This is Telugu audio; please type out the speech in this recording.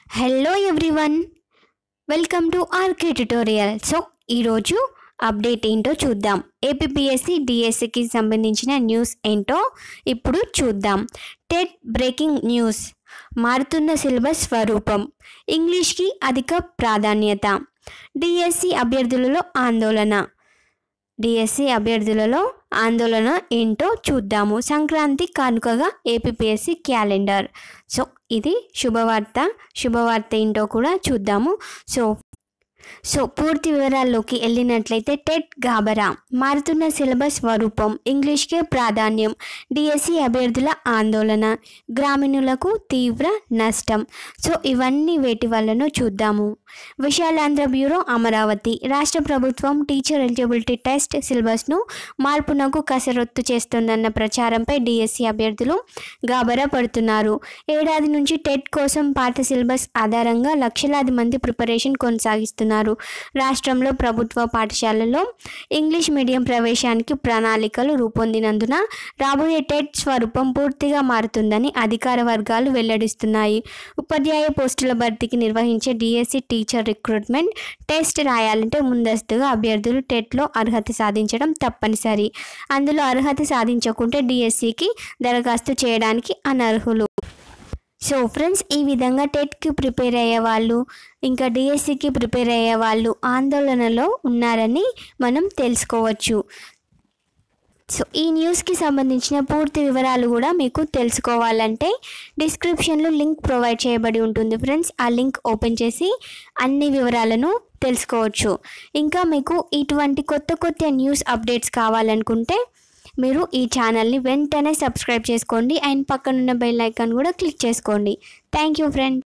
hello everyone welcome to RK tutorial so ఈరోజు అప్డేట్ ఏంటో చూద్దాం ఏపీఎస్సి డిఎస్సికి సంబంధించిన న్యూస్ ఏంటో ఇప్పుడు చూద్దాం టెట్ బ్రేకింగ్ న్యూస్ మారుతున్న సిలబస్ స్వరూపం ఇంగ్లీష్కి అధిక ప్రాధాన్యత డిఎస్సి అభ్యర్థులలో ఆందోళన డిఎస్సి అభ్యర్థులలో ఆందోళన ఏంటో చూద్దాము సంక్రాంతి కానుకగా ఏపీఎస్సి క్యాలెండర్ సో ఇది శుభవార్త శుభవార్త ఏంటో కూడా చూద్దాము సో సో పూర్తి వివరాల్లోకి వెళ్ళినట్లయితే టెట్ గాబరా మారుతున్న సిలబస్ స్వరూపం ఇంగ్లీష్కే ప్రాధాన్యం డిఎస్సి అభ్యర్థుల ఆందోళన గ్రామీణులకు తీవ్ర నష్టం సో ఇవన్నీ వేటి వల్లనో చూద్దాము విశాలాంధ్ర బ్యూరో అమరావతి రాష్ట్ర ప్రభుత్వం టీచర్ ఎలిజిబిలిటీ టెస్ట్ సిలబస్ను మార్పునకు కసరత్తు చేస్తోందన్న ప్రచారంపై డిఎస్సి అభ్యర్థులు గాబరా పడుతున్నారు ఏడాది నుంచి టెట్ కోసం పాత సిలబస్ ఆధారంగా లక్షలాది మంది ప్రిపరేషన్ కొనసాగిస్తున్నారు రాష్ట్రంలో ప్రభుత్వ పాఠశాలల్లో ఇంగ్లీష్ మీడియం ప్రవేశానికి ప్రణాళికలు రూపొందినందున రాబోయే టెట్ స్వరూపం పూర్తిగా మారుతుందని అధికార వర్గాలు వెల్లడిస్తున్నాయి ఉపాధ్యాయ పోస్టుల భర్తీకి నిర్వహించే డిఎస్సి టీచర్ రిక్రూట్మెంట్ టెస్ట్ రాయాలంటే ముందస్తుగా అభ్యర్థులు టెట్లో అర్హత సాధించడం తప్పనిసరి అందులో అర్హత సాధించకుంటే డిఎస్సికి దరఖాస్తు చేయడానికి అనర్హులు సో ఫ్రెండ్స్ ఈ విధంగా టెట్కి ప్రిపేర్ అయ్యే వాళ్ళు ఇంకా డిఎస్సికి ప్రిపేర్ అయ్యే వాళ్ళు ఆందోళనలో ఉన్నారని మనం తెలుసుకోవచ్చు సో ఈ న్యూస్కి సంబంధించిన పూర్తి వివరాలు కూడా మీకు తెలుసుకోవాలంటే డిస్క్రిప్షన్లో లింక్ ప్రొవైడ్ చేయబడి ఉంటుంది ఫ్రెండ్స్ ఆ లింక్ ఓపెన్ చేసి అన్ని వివరాలను తెలుసుకోవచ్చు ఇంకా మీకు ఇటువంటి కొత్త కొత్త న్యూస్ అప్డేట్స్ కావాలనుకుంటే మీరు ఈ ఛానల్ని వెంటనే సబ్స్క్రైబ్ చేసుకోండి అండ్ పక్కనున్న బెల్ ఐకాన్ కూడా క్లిక్ చేసుకోండి థ్యాంక్ యూ ఫ్రెండ్